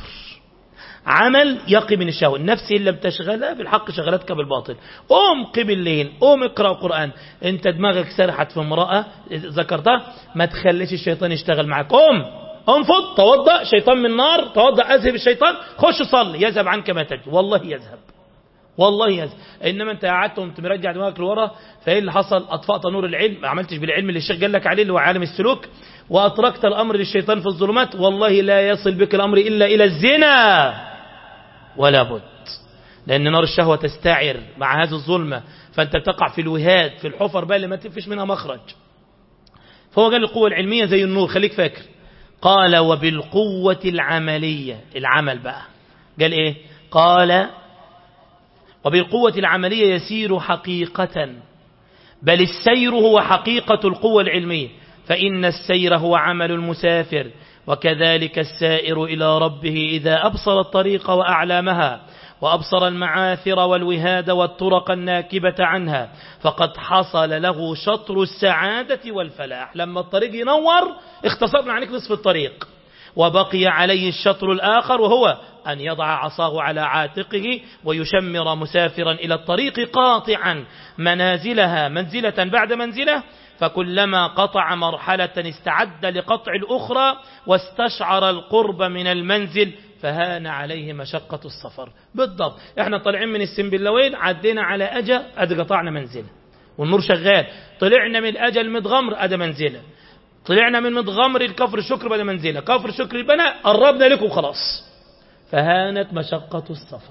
عمل يقي من الشهوة النفس إلا بتشغلها بالحق شغلتك بالباطل قوم قم الليل قوم اقرأ قرآن انت دماغك سرحت في امرأة ذكرتها ما تخليش الشيطان يشتغل معك قوم انفض توضأ شيطان من نار توضأ أذهب الشيطان خش صلي يذهب عنك ما تجد والله يذهب والله يذهب إنما أنت قعدت وانت مرجع دماغك لورا فإيه اللي حصل أطفأت نور العلم ما عملتش بالعلم اللي الشيخ قال لك عليه اللي هو عالم السلوك وأتركت الأمر للشيطان في الظلمات والله لا يصل بك الأمر إلا إلى الزنا ولا بد لأن نار الشهوة تستعر مع هذه الظلمة فأنت بتقع في الوهاد في الحفر بقى اللي ما تفش منها مخرج فهو قال القوة العلمية زي النور خليك فاكر قال وبالقوة العملية العمل بقى قال ايه قال وبالقوة العملية يسير حقيقة بل السير هو حقيقة القوة العلمية فإن السير هو عمل المسافر وكذلك السائر إلى ربه إذا أبصر الطريق وأعلامها وأبصر المعاثر والوهاد والطرق الناكبة عنها فقد حصل له شطر السعادة والفلاح لما الطريق ينور اختصرنا عليك نصف الطريق وبقي عليه الشطر الآخر وهو أن يضع عصاه على عاتقه ويشمر مسافرا إلى الطريق قاطعا منازلها منزلة بعد منزلة فكلما قطع مرحلة استعد لقطع الأخرى واستشعر القرب من المنزل فهان عليه مشقة السفر بالضبط احنا طالعين من السنبلاوين عدينا على أجا أدي قطعنا منزلة والنور شغال طلعنا من أجا المدغمر أدي منزلة طلعنا من مدغمر الكفر الشكر بدأ منزلة كفر شكر البناء قربنا لكم خلاص فهانت مشقة السفر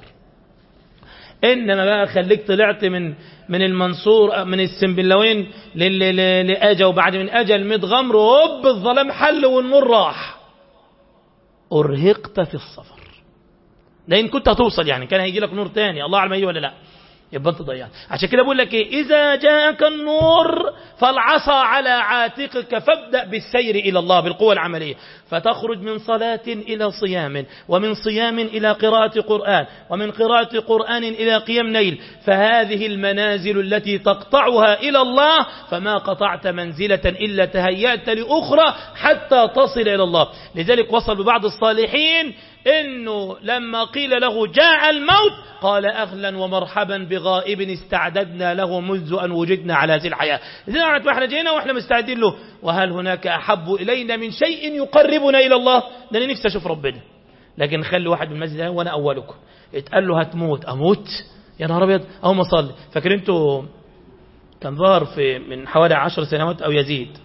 إنما بقى خليك طلعت من من المنصور من السنبلاوين لأجا وبعد من أجا المدغمر وهوب الظلام حل والنور راح أرهقت في السفر لأن كنت هتوصل يعني كان هيجي لك نور تاني الله أعلم هيجي ولا لا يبقى انت ضيعت عشان كده بقول لك ايه اذا جاءك النور فالعصا على عاتقك فابدا بالسير الى الله بالقوه العمليه فتخرج من صلاه الى صيام ومن صيام الى قراءه قران ومن قراءه قران الى قيام ليل فهذه المنازل التي تقطعها الى الله فما قطعت منزله الا تهيأت لاخرى حتى تصل الى الله لذلك وصل ببعض الصالحين انه لما قيل له جاء الموت قال اهلا ومرحبا بغائب استعددنا له منذ ان وجدنا على هذه الحياه اذا احنا جينا واحنا مستعدين له وهل هناك احب الينا من شيء يقربنا الى الله ده انا نفسي اشوف ربنا لكن خلي واحد من المسجد وانا اولكم اتقال له هتموت اموت يا نهار ابيض او ما اصلي فاكر انتوا كان ظهر في من حوالي عشر سنوات او يزيد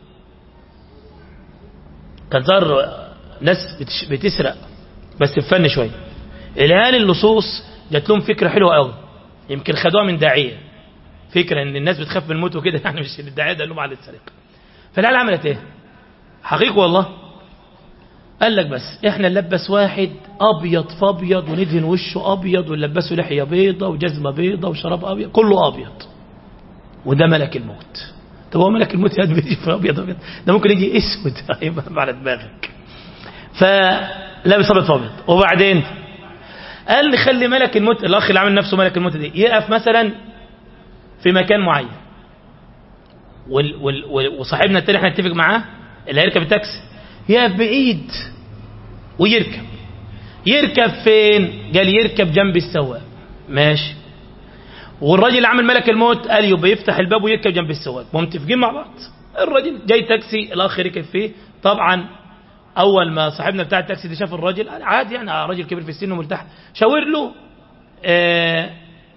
كان ظهر ناس بتسرق بس بفن شويه الان اللصوص جات لهم فكره حلوه قوي يمكن خدوها من داعيه فكره ان الناس بتخاف من الموت وكده يعني مش الداعيه ده لهم على السرقه فالعيال عملت ايه حقيقه والله قال لك بس احنا نلبس واحد ابيض فابيض وندهن وشه ابيض ونلبسه لحيه بيضه وجزمه بيضه وشراب ابيض كله ابيض وده ملك الموت طب هو ملك الموت يعني بيجي في ابيض ابيض ده ممكن يجي اسود هيبقى على دماغك فلابس ابيض فابيض وبعدين قال لي خلي ملك الموت الاخ اللي عامل نفسه ملك الموت دي يقف مثلا في مكان معين وال وال وصاحبنا التاني احنا نتفق معاه اللي هيركب التاكسي يقف بعيد ويركب يركب فين قال يركب جنب السواق ماشي والراجل اللي عمل ملك الموت قال يبقى يفتح الباب ويركب جنب السواق متفقين مع بعض الراجل جاي تاكسي الاخ ركب فيه طبعا اول ما صاحبنا بتاع التاكسي ده شاف الراجل قال عادي يعني راجل كبير في السن ومرتاح شاور له آه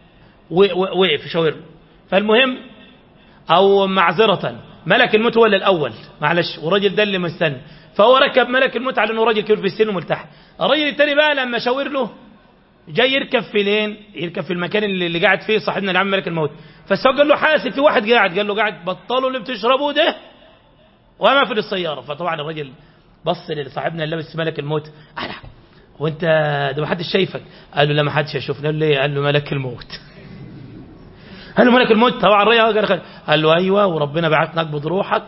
وقف شاور له فالمهم او معذره ملك الموت هو اللي الاول معلش والراجل ده اللي مستني فهو ركب ملك الموت على انه راجل كبير في السن ومرتاح الراجل التاني بقى لما شاور له جاي يركب في لين يركب في المكان اللي, اللي قاعد فيه صاحبنا اللي عم ملك الموت فالسواق قال له حاسب في واحد قاعد قال له قاعد بطلوا اللي بتشربوه ده وما في السياره فطبعا الراجل بص لصاحبنا اللي لابس ملك الموت قال وانت ده ما حدش شايفك قال له لا ما حدش يشوفنا قال له ليه قال له ملك الموت قال له ملك الموت طبعا الراجل قال له ايوه وربنا بعتنا اقبض روحك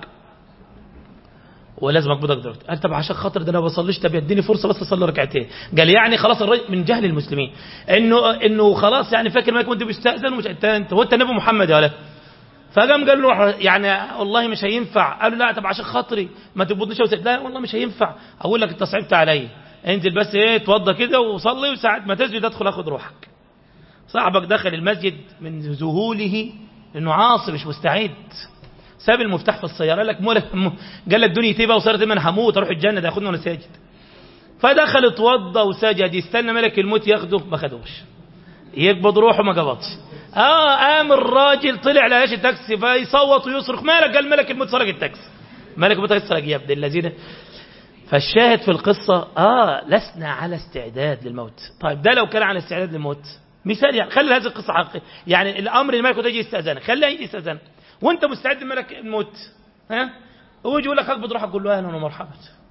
ولازم اقبضك دلوقتي قال طب عشان خاطر ده انا ما بصليش طب يديني فرصه بس اصلي ركعتين قال يعني خلاص الرجل من جهل المسلمين انه انه خلاص يعني فاكر ما كنت بيستاذن ومش انت انت هو انت النبي محمد يا ولا فقام قال له يعني والله مش هينفع قال له لا طب عشان خاطري ما تقبضنيش لا والله مش هينفع اقول لك انت صعبت عليا انزل بس ايه اتوضى كده وصلي وساعه ما تسجد ادخل اخد روحك صاحبك دخل المسجد من ذهوله انه عاصي مش مستعد ساب المفتاح في السياره قال لك مولك قال لك دنيتي بقى وصارت انا هموت اروح الجنه ده ياخدني وانا ساجد فدخل اتوضى وسجد يستنى ملك الموت ياخده ما خدوش يقبض روحه ما قبضش اه قام الراجل طلع لهاش التاكسي فيصوت ويصرخ مالك قال ملك الموت سرق التاكسي ملك الموت سرق يا ابن الذين فالشاهد في القصة آه لسنا على استعداد للموت طيب ده لو كان على استعداد للموت مثال يعني خلي هذه القصة حقيقية يعني الأمر الملك يجي يستأذنك خليه يجي يستأذنك وانت مستعد لملك الموت ها ويجي يقول لك اقبض روحك قول له اهلا ومرحبا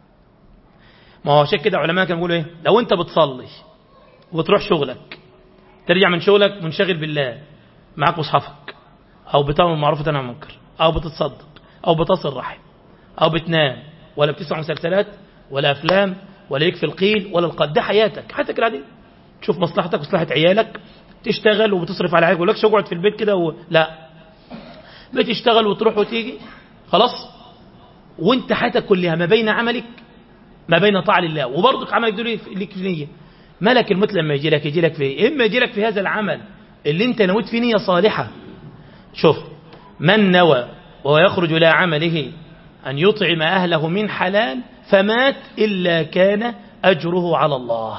ما هو عشان كده علماء كانوا بيقولوا ايه لو انت بتصلي وتروح شغلك ترجع من شغلك منشغل بالله معاك مصحفك او بتعمل معروف وتنهى عن المنكر او بتتصدق او بتصل رحم او بتنام ولا بتسمع مسلسلات ولا افلام ولا يكفي القيل ولا القد ده حياتك حياتك العاديه تشوف مصلحتك ومصلحه عيالك تشتغل وبتصرف على عيالك يقول لكش اقعد في البيت كده و... لا بتشتغل وتروح وتيجي خلاص وانت حياتك كلها ما بين عملك ما بين طاعة لله وبرضك عملك دول لك نية ملك الموت لما يجي لك يجي لك في اما يجي لك في هذا العمل اللي انت نويت فيه نية صالحة شوف من نوى وهو يخرج إلى عمله أن يطعم أهله من حلال فمات إلا كان أجره على الله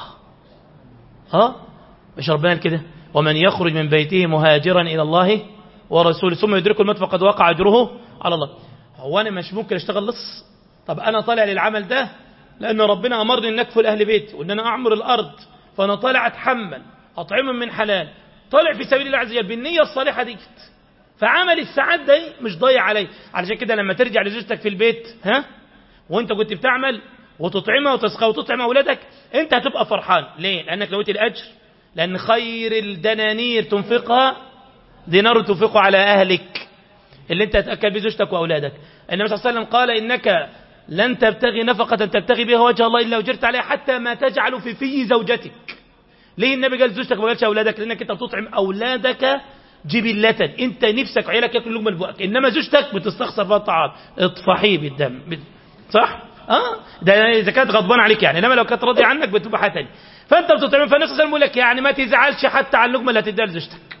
ها مش ربنا كده ومن يخرج من بيته مهاجرا إلى الله ورسوله ثم يدركه الموت فقد وقع أجره على الله هو أنا مش ممكن أشتغل لص طب أنا طالع للعمل ده لأن ربنا أمرني أن أكفل أهل بيتي وأن أنا أعمر الأرض فأنا طالع أتحمل أطعمهم من حلال طالع في سبيل الله عز وجل بالنية الصالحة دي فعمل الساعات ده مش ضايع علي علشان كده لما ترجع لزوجتك في البيت ها وانت كنت بتعمل وتطعمها وتسقى وتطعم أولادك انت هتبقى فرحان ليه لأنك لويت الأجر لأن خير الدنانير تنفقها دينار تنفقه على أهلك اللي انت تأكل بزوجتك وأولادك النبي صلى الله عليه وسلم قال إنك لن تبتغي نفقة تبتغي بها وجه الله إلا وجرت عليها حتى ما تجعل في في زوجتك ليه النبي قال زوجتك ما قالش أولادك لأنك أنت بتطعم أولادك جبلة أنت نفسك عيالك ياكل لقمة لبوقك إنما زوجتك بتستخسر فيها الطعام اطفحيه بالدم صح؟ اه ده اذا كانت غضبان عليك يعني انما لو كانت راضيه عنك بتبقى حاجه ثانيه فانت بتطعم فالنبي صلى الله عليه وسلم لك يعني ما تزعلش حتى على اللقمه اللي هتديها لزوجتك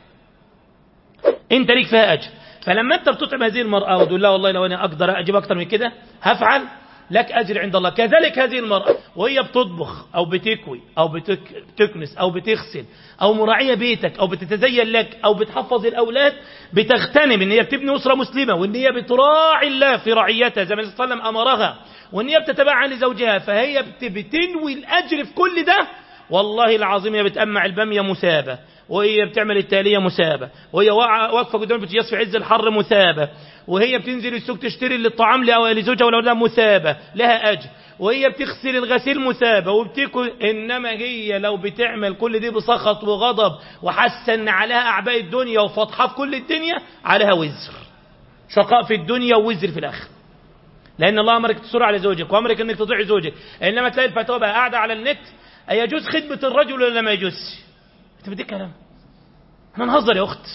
انت ليك فيها اجر فلما انت بتطعم هذه المرأة وتقول لها والله لو انا اقدر اجيب اكتر من كده هفعل لك اجر عند الله كذلك هذه المرأة وهي بتطبخ او بتكوي او بتكنس او بتغسل او مراعية بيتك او بتتزين لك او بتحفظ الاولاد بتغتنم ان هي بتبني اسرة مسلمة وان هي بتراعي الله في رعيتها زي ما النبي صلى الله عليه وسلم امرها وان هي بتتبع لزوجها فهي بتنوي الاجر في كل ده والله العظيم هي بتأمع البامية مسابة وهي بتعمل التالية مسابة وهي واقفة قدام البوتاجاز في عز الحر مسابة وهي بتنزل السوق تشتري للطعام لزوجها ولا مسابة لها أجر وهي بتغسل الغسيل مسابة وبتاكل إنما هي لو بتعمل كل دي بسخط وغضب وحاسة إن عليها أعباء الدنيا وفضحة في كل الدنيا عليها وزر شقاء في الدنيا ووزر في الآخر لأن الله أمرك تصر على زوجك وأمرك إنك تطيع زوجك إنما تلاقي الفتوى بقى قاعدة على النت أيجوز خدمة الرجل ولا ما يجوز انت بدي كلام احنا نهزر يا اخت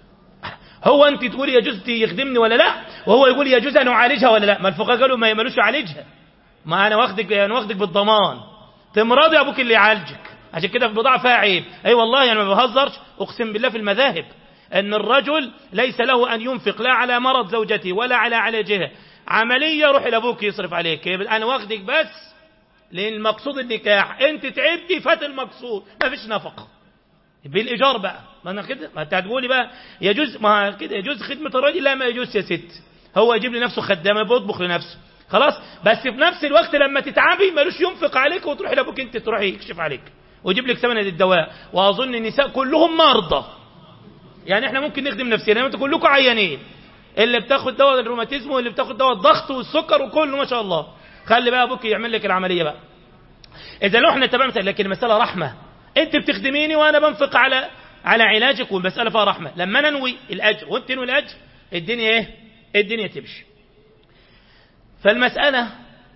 هو انت تقولي يجوز يخدمني ولا لا وهو يقول يجوز ان اعالجها ولا لا ما الفقهاء قالوا ما يملوش يعالجها ما انا واخدك انا واخدك بالضمان تمرضي ابوك اللي يعالجك عشان كده في بضاعة فيها عيب اي والله انا ما بهزرش اقسم بالله في المذاهب ان الرجل ليس له ان ينفق لا على مرض زوجته ولا على علاجها عملية روح لابوك يصرف عليك انا واخدك بس لان المقصود النكاح انت تعبتي فات المقصود ما فيش نفقه بالايجار بقى ما انا كده ما انت هتقولي بقى يجوز ما كده يجوز خدمه الراجل لا ما يجوز يا ست هو يجيب لنفسه خدامه بيطبخ لنفسه خلاص بس في نفس الوقت لما تتعبي ملوش ينفق عليك وتروحي لابوك انت تروحي يكشف عليك ويجيب لك ثمن الدواء واظن النساء كلهم مرضى يعني احنا ممكن نخدم نفسنا انتوا كلكم عيانين اللي بتاخد دواء الروماتيزم واللي بتاخد دواء الضغط والسكر وكله ما شاء الله خلي بقى ابوك يعمل لك العمليه بقى اذا لو احنا اتبعنا لكن المساله رحمه انت بتخدميني وانا بنفق على على علاجك والمساله فيها رحمه لما ننوي الاجر وانت تنوي الاجر الدنيا ايه الدنيا تمشي فالمساله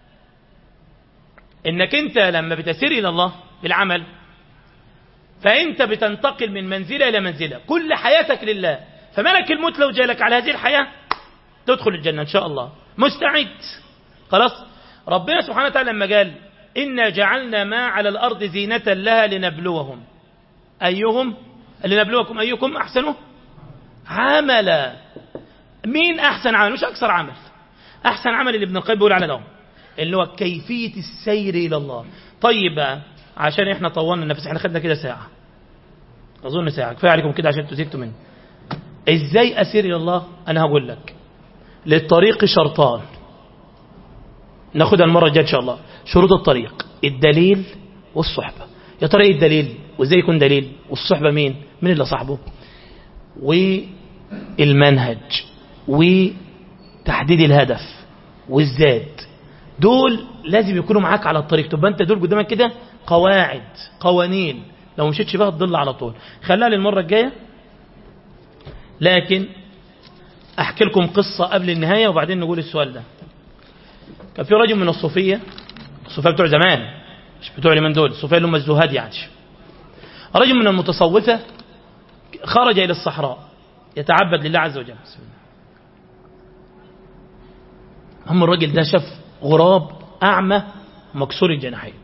انك انت لما بتسير الى الله بالعمل فانت بتنتقل من منزله الى منزله كل حياتك لله فملك الموت لو جالك على هذه الحياه تدخل الجنه ان شاء الله مستعد خلاص ربنا سبحانه وتعالى لما قال إنا جعلنا ما على الأرض زينة لها لنبلوهم أيهم لنبلوكم أيكم أحسنه عملا مين أحسن عمل مش أكثر عمل أحسن عمل اللي ابن القيم بيقول على لهم اللي هو كيفية السير إلى الله طيب بقى عشان احنا طولنا النفس احنا خدنا كده ساعة أظن ساعة كفاية عليكم كده عشان تزيكتوا مني ازاي أسير إلى الله أنا هقول لك للطريق شرطان ناخدها المرة الجاية إن شاء الله شروط الطريق الدليل والصحبة يا ترى ايه الدليل وازاي يكون دليل والصحبة مين مين اللي صاحبه والمنهج وتحديد الهدف والزاد دول لازم يكونوا معاك على الطريق تبقى انت دول قدامك كده قواعد قوانين لو مشيتش بها تضل على طول خليها للمرة الجاية لكن احكي لكم قصة قبل النهاية وبعدين نقول السؤال ده كان في رجل من الصوفية الصوفية بتوع زمان مش بتوع اليومين دول الصوفية اللي هم الزهاد يعني رجل من المتصوفة خرج إلى الصحراء يتعبد لله عز وجل بسم الله هم الراجل ده شاف غراب أعمى مكسور الجناحين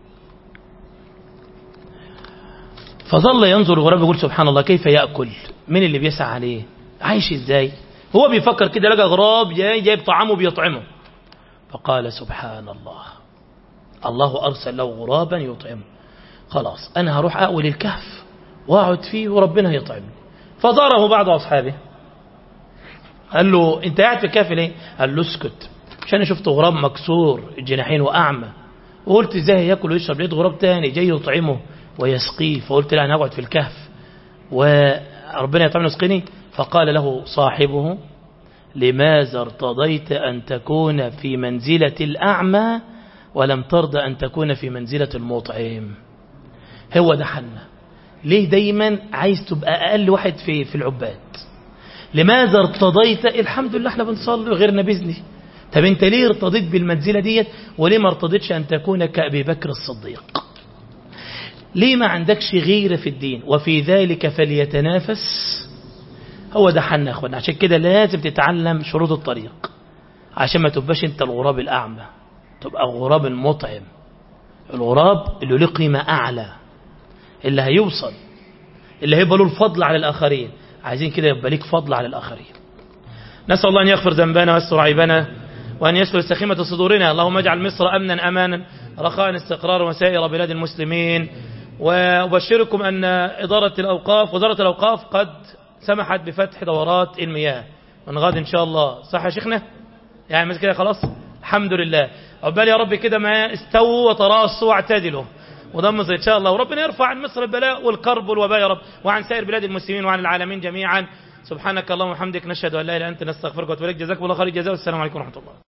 فظل ينظر الغراب يقول سبحان الله كيف يأكل من اللي بيسعى عليه عايش ازاي هو بيفكر كده لقى غراب جاي جايب طعامه بيطعمه فقال سبحان الله الله أرسل له غرابا يطعمه خلاص أنا هروح أأول الكهف وأقعد فيه وربنا يطعمني فزاره بعض أصحابه قال له أنت قاعد في الكهف ليه قال له اسكت عشان شفت غراب مكسور الجناحين وأعمى وقلت ازاي ياكل ويشرب لقيت غراب تاني جاي يطعمه ويسقيه فقلت لا أنا أقعد في الكهف وربنا يطعمني ويسقيني فقال له صاحبه لماذا ارتضيت أن تكون في منزلة الأعمى ولم ترضى أن تكون في منزلة المطعم هو ده حنا ليه دايما عايز تبقى أقل واحد في في العباد لماذا ارتضيت الحمد لله احنا بنصلي وغيرنا بإذنه طب انت ليه ارتضيت بالمنزلة ديت وليه ما ارتضيتش أن تكون كأبي بكر الصديق ليه ما عندكش غيرة في الدين وفي ذلك فليتنافس هو ده حنا يا اخوانا عشان كده لازم تتعلم شروط الطريق عشان ما تبقاش انت الغراب الأعمى تبقى غراب المطعم الغراب اللي له قيمة أعلى اللي هيوصل اللي هيبقى له الفضل على الآخرين عايزين كده يبقى ليك فضل على الآخرين نسأل الله أن يغفر ذنبنا ويستر عيبنا وأن يسفل سخيمة صدورنا اللهم اجعل مصر أمنا أمانا رخاء استقرار وسائر بلاد المسلمين وأبشركم أن إدارة الأوقاف وزارة الأوقاف قد سمحت بفتح دورات المياه من غد إن شاء الله صح يا شيخنا يعني مثل كده خلاص الحمد لله عقبال يا رب كده ما استووا وتراصوا واعتدلوا وضمز إن شاء الله وربنا يرفع عن مصر البلاء والكرب والوباء يا رب وعن سائر بلاد المسلمين وعن العالمين جميعا سبحانك اللهم وبحمدك نشهد أن لا إله إلا أنت نستغفرك ونتوب إليك جزاكم الله خير الجزاء والسلام عليكم ورحمة الله